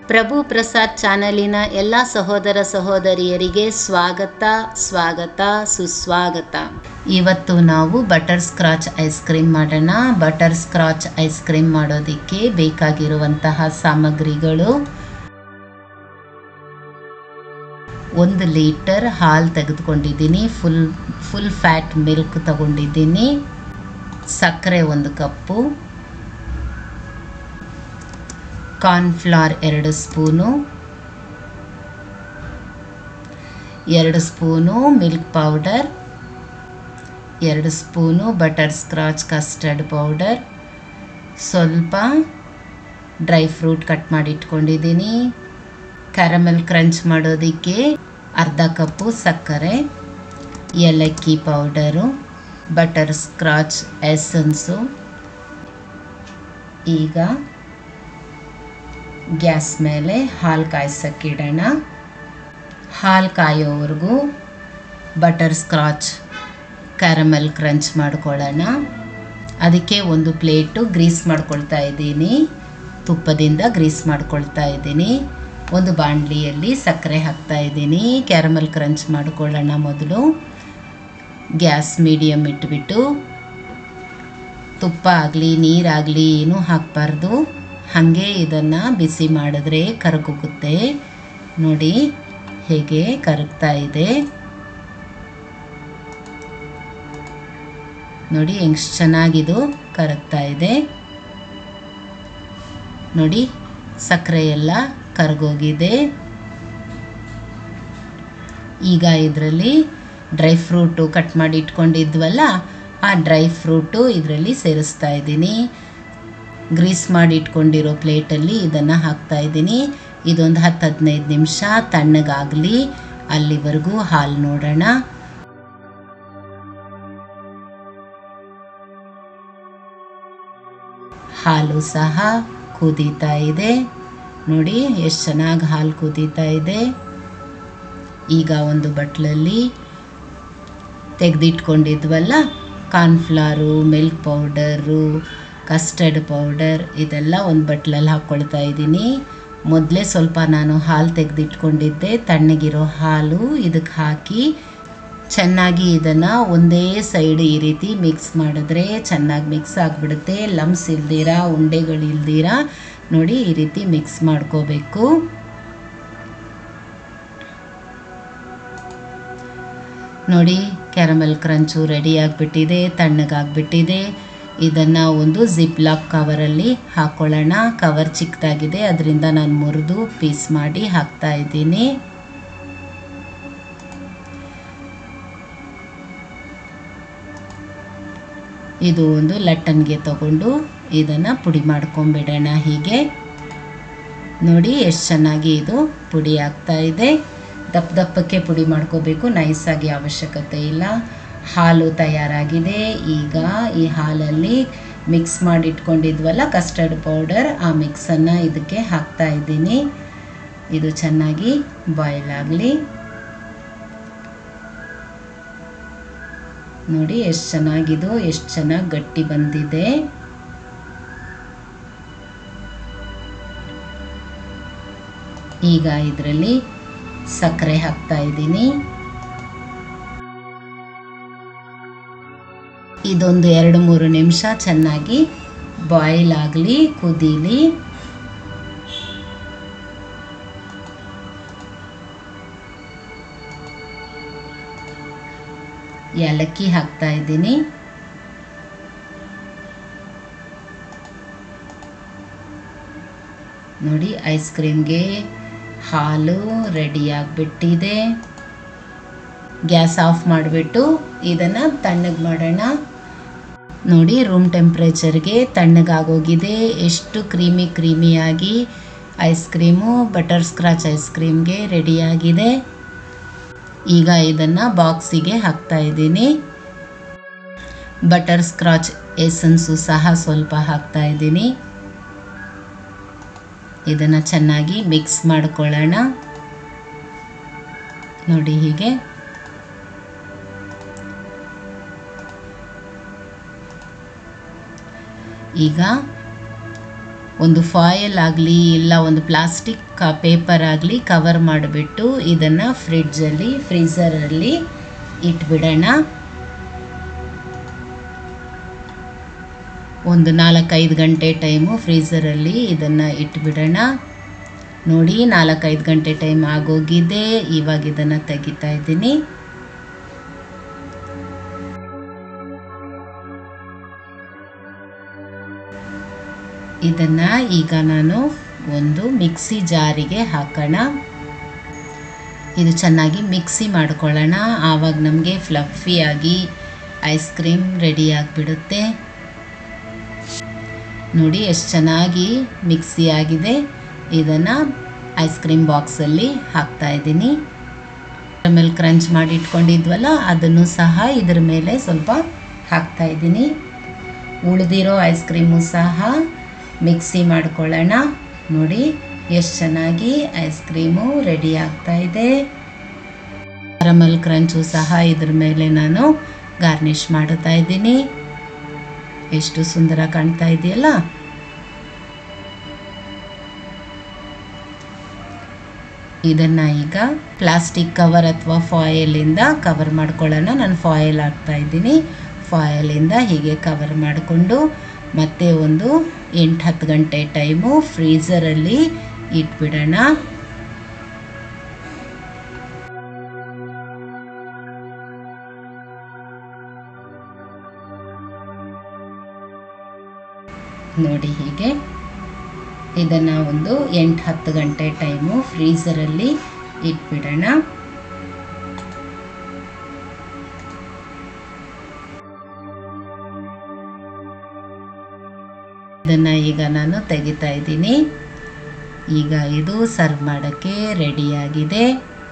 ಪ್ರಭು ಪ್ರಸಾದ್ ಚಾನಲಿನ ಎಲ್ಲ ಸಹೋದರ ಸಹೋದರಿಯರಿಗೆ ಸ್ವಾಗತ ಸ್ವಾಗತ ಸುಸ್ವಾಗತ ಇವತ್ತು ನಾವು ಬಟರ್ ಸ್ಕ್ರಾಚ್ ಐಸ್ ಕ್ರೀಮ್ ಮಾಡೋಣ ಬಟರ್ ಸ್ಕ್ರಾಚ್ ಐಸ್ ಕ್ರೀಮ್ ಮಾಡೋದಕ್ಕೆ ಬೇಕಾಗಿರುವಂತಹ ಸಾಮಗ್ರಿಗಳು ಒಂದು ಲೀಟರ್ ಹಾಲು ತೆಗೆದುಕೊಂಡಿದ್ದೀನಿ ಫುಲ್ ಫುಲ್ ಫ್ಯಾಟ್ ಮಿಲ್ಕ್ ತಗೊಂಡಿದ್ದೀನಿ ಸಕ್ಕರೆ ಒಂದು ಕಪ್ಪು ಕಾರ್ನ್ಫ್ಲವರ್ ಎರಡು ಸ್ಪೂನು ಎರಡು ಸ್ಪೂನು ಮಿಲ್ಕ್ ಪೌಡರ್ ಎರಡು spoon butter scratch custard powder ಸ್ವಲ್ಪ ಡ್ರೈ ಫ್ರೂಟ್ ಕಟ್ ಮಾಡಿ ಇಟ್ಕೊಂಡಿದ್ದೀನಿ ಕ್ಯಾರಮೆಲ್ ಕ್ರಂಚ್ ಮಾಡೋದಕ್ಕೆ ಅರ್ಧ ಕಪ್ಪು ಸಕ್ಕರೆ ಏಲಕ್ಕಿ ಪೌಡರು ಬಟರ್ ಸ್ಕ್ರಾಚ್ ಎಸನ್ಸು ಈಗ ಗ್ಯಾಸ್ ಮೇಲೆ ಹಾಲು ಕಾಯ್ಸೋಕ್ಕಿಡೋಣ ಹಾಲು ಕಾಯೋವರೆಗೂ ಬಟರ್ ಸ್ಕ್ರಾಚ್ ಕ್ಯಾರಮೆಲ್ ಕ್ರಂಚ್ ಮಾಡ್ಕೊಳ್ಳೋಣ ಅದಕ್ಕೆ ಒಂದು ಪ್ಲೇಟು ಗ್ರೀಸ್ ಮಾಡ್ಕೊಳ್ತಾ ಇದ್ದೀನಿ ತುಪ್ಪದಿಂದ ಗ್ರೀಸ್ ಮಾಡ್ಕೊಳ್ತಾ ಇದ್ದೀನಿ ಒಂದು ಬಾಣಲಿಯಲ್ಲಿ ಸಕ್ಕರೆ ಹಾಕ್ತಾ ಇದ್ದೀನಿ ಕ್ಯಾರಮೆಲ್ ಕ್ರಂಚ್ ಮಾಡ್ಕೊಳ್ಳೋಣ ಮೊದಲು ಗ್ಯಾಸ್ ಮೀಡಿಯಮ್ ಇಟ್ಬಿಟ್ಟು ತುಪ್ಪ ಆಗಲಿ ನೀರಾಗಲಿ ಏನೂ ಹಾಕಬಾರ್ದು ಹಾಗೆ ಇದನ್ನು ಬಿಸಿ ಮಾಡಿದ್ರೆ ಕರಗೋಗುತ್ತೆ ನೋಡಿ ಹೇಗೆ ಕರಗ್ತಾ ಇದೆ ನೋಡಿ ಹೆಂಗ್ ಚೆನ್ನಾಗಿದು ಕರಗ್ತಾ ಇದೆ ನೋಡಿ ಸಕ್ಕರೆ ಎಲ್ಲ ಕರಗೋಗಿದೆ ಈಗ ಇದರಲ್ಲಿ ಡ್ರೈ ಫ್ರೂಟು ಕಟ್ ಮಾಡಿ ಇಟ್ಕೊಂಡಿದ್ವಲ್ಲ ಆ ಡ್ರೈ ಫ್ರೂಟು ಇದರಲ್ಲಿ ಸೇರಿಸ್ತಾ ಇದ್ದೀನಿ ಗ್ರೀಸ್ ಮಾಡಿ ಇಟ್ಕೊಂಡಿರೋ ಪ್ಲೇಟಲ್ಲಿ ಇದನ್ನು ಹಾಕ್ತಾ ಇದ್ದೀನಿ ಇದೊಂದು ಹತ್ತು ಹದಿನೈದು ನಿಮಿಷ ತಣ್ಣಗಾಗಲಿ ಅಲ್ಲಿವರೆಗೂ ಹಾಲು ನೋಡೋಣ ಹಾಲು ಸಹ ಕುದೀತಾ ಇದೆ ನೋಡಿ ಎಷ್ಟು ಚೆನ್ನಾಗಿ ಹಾಲು ಕುದೀತಾ ಇದೆ ಈಗ ಒಂದು ಬಟ್ಲಲ್ಲಿ ತೆಗೆದಿಟ್ಕೊಂಡಿದ್ವಲ್ಲ cornflour milk powder custard powder ಇದೆಲ್ಲ ಒಂದು ಬಟ್ಲಲ್ಲಿ ಹಾಕ್ಕೊಳ್ತಾ ಇದ್ದೀನಿ ಮೊದಲೇ ಸ್ವಲ್ಪ ನಾನು ಹಾಲು ತೆಗೆದಿಟ್ಕೊಂಡಿದ್ದೆ ತಣ್ಣಗಿರೋ ಹಾಲು ಇದಕ್ಕೆ ಹಾಕಿ ಚೆನ್ನಾಗಿ ಇದನ್ನು ಒಂದೇ ಸೈಡ್ ಈ ರೀತಿ ಮಿಕ್ಸ್ ಮಾಡಿದ್ರೆ ಚೆನ್ನಾಗಿ ಮಿಕ್ಸ್ ಆಗಿಬಿಡುತ್ತೆ ಲಮ್ಸ್ ಇಲ್ದಿರ ಉಂಡೆಗಳಿಲ್ದಿರ ನೋಡಿ ಈ ರೀತಿ ಮಿಕ್ಸ್ ಮಾಡ್ಕೋಬೇಕು ನೋಡಿ ಕ್ಯಾರಮೆಲ್ ಕ್ರಂಚು ರೆಡಿ ಆಗಿಬಿಟ್ಟಿದೆ ತಣ್ಣಗಾಗ್ಬಿಟ್ಟಿದೆ ಇದನ್ನು ಒಂದು ಜಿಪ್ ಲಾಕ್ ಕವರಲ್ಲಿ ಹಾಕ್ಕೊಳ್ಳೋಣ ಕವರ್ ಚಿಕ್ಕದಾಗಿದೆ ಅದರಿಂದ ನಾನು ಮುರಿದು ಪೀಸ್ ಮಾಡಿ ಹಾಕ್ತಾ ಇದ್ದೀನಿ ಇದು ಒಂದು ಲಟ್ಟನ್ಗೆ ತಗೊಂಡು ಇದನ್ನು ಪುಡಿ ಮಾಡ್ಕೊಂಬಿಡೋಣ ಹೀಗೆ ನೋಡಿ ಎಷ್ಟು ಚೆನ್ನಾಗಿ ಇದು ಪುಡಿ ಆಗ್ತಾ ಇದೆ ದಪ್ಪ ದಪ್ಪಕ್ಕೆ ಪುಡಿ ಮಾಡ್ಕೋಬೇಕು ನೈಸಾಗಿ ಅವಶ್ಯಕತೆ ಇಲ್ಲ ಹಾಲು ತಯಾರಾಗಿದೆ ಈಗ ಈ ಹಾಲಲ್ಲಿ ಮಿಕ್ಸ್ ಮಾಡಿ ಇಟ್ಕೊಂಡಿದ್ವಲ್ಲ ಕಸ್ಟರ್ಡ್ ಪೌಡರ್ ಆ ಮಿಕ್ಸನ್ನು ಇದಕ್ಕೆ ಹಾಕ್ತಾ ಇದ್ದೀನಿ ಇದು ಚೆನ್ನಾಗಿ ಬಾಯ್ಲ್ ಆಗಲಿ ನೋಡಿ ಎಷ್ಟು ಚೆನ್ನಾಗಿದು ಎಷ್ಟು ಚೆನ್ನಾಗಿ ಗಟ್ಟಿ ಬಂದಿದೆ ಈಗ ಇದರಲ್ಲಿ ಸಕ್ಕರೆ ಹಾಕ್ತಾ ಇದ್ದೀನಿ ಇದೊಂದು ಎರಡು ಮೂರು ನಿಮಿಷ ಚೆನ್ನಾಗಿ ಬಾಯ್ಲ್ ಆಗಲಿ ಕುದೀಲಿ ಏಲಕ್ಕಿ ಹಾಕ್ತಾ ಇದ್ದೀನಿ ನೋಡಿ ಐಸ್ ಕ್ರೀಮ್ಗೆ ಹಾಲು ರೆಡಿ ಆಗಿಬಿಟ್ಟಿದೆ ಗ್ಯಾಸ್ ಆಫ್ ಮಾಡಿಬಿಟ್ಟು ಇದನ್ನು ತಣ್ಣಗೆ ಮಾಡೋಣ ನೋಡಿ ರೂಮ್ ಟೆಂಪ್ರೇಚರ್ಗೆ ತಣ್ಣಗಾಗೋಗಿದೆ ಎಷ್ಟು ಕ್ರೀಮಿ ಕ್ರೀಮಿಯಾಗಿ ice cream butter scratch ice ಕ್ರೀಮ್ಗೆ ರೆಡಿಯಾಗಿದೆ ಈಗ ಇದನ್ನು ಬಾಕ್ಸಿಗೆ ಹಾಕ್ತಾ ಇದ್ದೀನಿ ಬಟರ್ ಸ್ಕ್ರಾಚ್ ಎಸನ್ಸು ಸಹ ಸ್ವಲ್ಪ ಹಾಕ್ತಾ ಇದ್ದೀನಿ ಇದನ್ನು ಚೆನ್ನಾಗಿ ಮಿಕ್ಸ್ ಮಾಡ್ಕೊಳ್ಳೋಣ ನೋಡಿ ಹೀಗೆ ಈಗ ಒಂದು ಫಾಯಿಲ್ ಆಗಲಿ ಇಲ್ಲ ಒಂದು ಪ್ಲಾಸ್ಟಿಕ್ ಪೇಪರ್ ಆಗಲಿ ಕವರ್ ಮಾಡಿಬಿಟ್ಟು ಇದನ್ನು ಫ್ರಿಡ್ಜಲ್ಲಿ ಫ್ರೀಝರಲ್ಲಿ ಇಟ್ಬಿಡೋಣ ಒಂದು ನಾಲ್ಕೈದು ಗಂಟೆ ಟೈಮು ಫ್ರೀಝರಲ್ಲಿ ಇದನ್ನು ಇಟ್ಬಿಡೋಣ ನೋಡಿ ನಾಲ್ಕೈದು ಗಂಟೆ ಟೈಮ್ ಆಗೋಗಿದೆ ಇವಾಗ ಇದನ್ನು ತೆಗಿತಾ ಇದ್ದೀನಿ ಇದನ್ನು ಈಗ ನಾನು ಒಂದು ಮಿಕ್ಸಿ ಜಾರಿಗೆ ಹಾಕೋಣ ಇದು ಚೆನ್ನಾಗಿ ಮಿಕ್ಸಿ ಮಾಡ್ಕೊಳ್ಳೋಣ ಆವಾಗ ನಮಗೆ ಫ್ಲಫಿಯಾಗಿ ಐಸ್ ಕ್ರೀಮ್ ರೆಡಿ ಆಗಿಬಿಡುತ್ತೆ ನೋಡಿ ಎಷ್ಟು ಚೆನ್ನಾಗಿ ಮಿಕ್ಸಿ ಆಗಿದೆ ಇದನ್ನು ಐಸ್ ಕ್ರೀಮ್ ಬಾಕ್ಸಲ್ಲಿ ಹಾಕ್ತಾ ಇದ್ದೀನಿ ಆಮೇಲೆ ಕ್ರಂಚ್ ಮಾಡಿ ಇಟ್ಕೊಂಡಿದ್ವಲ್ಲ ಅದನ್ನು ಸಹ ಇದ್ರ ಮೇಲೆ ಸ್ವಲ್ಪ ಹಾಕ್ತಾ ಇದ್ದೀನಿ ಉಳಿದಿರೋ ಐಸ್ ಕ್ರೀಮು ಸಹ ಮಿಕ್ಸಿ ಮಾಡ್ಕೊಳ್ಳೋಣ ನೋಡಿ ಎಷ್ಟು ಚೆನ್ನಾಗಿ ಐಸ್ ಕ್ರೀಮು ರೆಡಿ ಆಗ್ತಾ ಇದೆ ಕ್ಯಾರಮಲ್ ಕ್ರಂಚು ಸಹ ಇದ್ರ ಮೇಲೆ ನಾನು ಗಾರ್ನಿಷ್ ಮಾಡ್ತಾ ಇದ್ದೀನಿ ಎಷ್ಟು ಸುಂದರ ಕಾಣ್ತಾ ಇದೆಯಲ್ಲ ಇದನ್ನ ಈಗ ಪ್ಲಾಸ್ಟಿಕ್ ಕವರ್ ಅಥವಾ ಫಾಯಿಲಿಂದ ಕವರ್ ಮಾಡ್ಕೊಳ್ಳೋಣ ನಾನು ಫಾಯಿಲ್ ಹಾಕ್ತಾ ಇದ್ದೀನಿ ಫಾಯಿಲಿಂದ ಹೀಗೆ ಕವರ್ ಮಾಡಿಕೊಂಡು ಮತ್ತೆ ಒಂದು ಎಂಟು ಹತ್ತು ಗಂಟೆ ಟೈಮು ಫ್ರೀಝರಲ್ಲಿ ಇಟ್ಬಿಡೋಣ ನೋಡಿ ಹೀಗೆ ಇದನ್ನು ಒಂದು ಎಂಟು ಹತ್ತು ಗಂಟೆ ಟೈಮು ಫ್ರೀಝರಲ್ಲಿ ಇಟ್ಬಿಡೋಣ ಇದನ್ನು ಈಗ ನಾನು ತೆಗಿತಾ ಇದ್ದೀನಿ ಈಗ ಇದು ಸರ್ವ್ ಮಾಡೋಕ್ಕೆ ರೆಡಿಯಾಗಿದೆ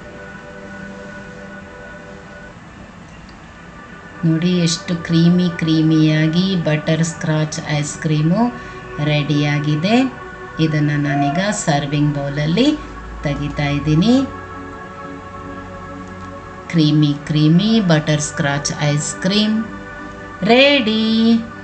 ನೋಡಿ ಎಷ್ಟು ಕ್ರೀಮಿ ಕ್ರೀಮಿಯಾಗಿ ಬಟರ್ ಸ್ಕ್ರಾಚ್ ಐಸ್ ಕ್ರೀಮು ರೆಡಿಯಾಗಿದೆ ಇದನ್ನು ನಾನೀಗ ಸರ್ವಿಂಗ್ ಬೌಲಲ್ಲಿ ತೆಗಿತಾ ಇದ್ದೀನಿ creamy creamy butter scratch ice cream ready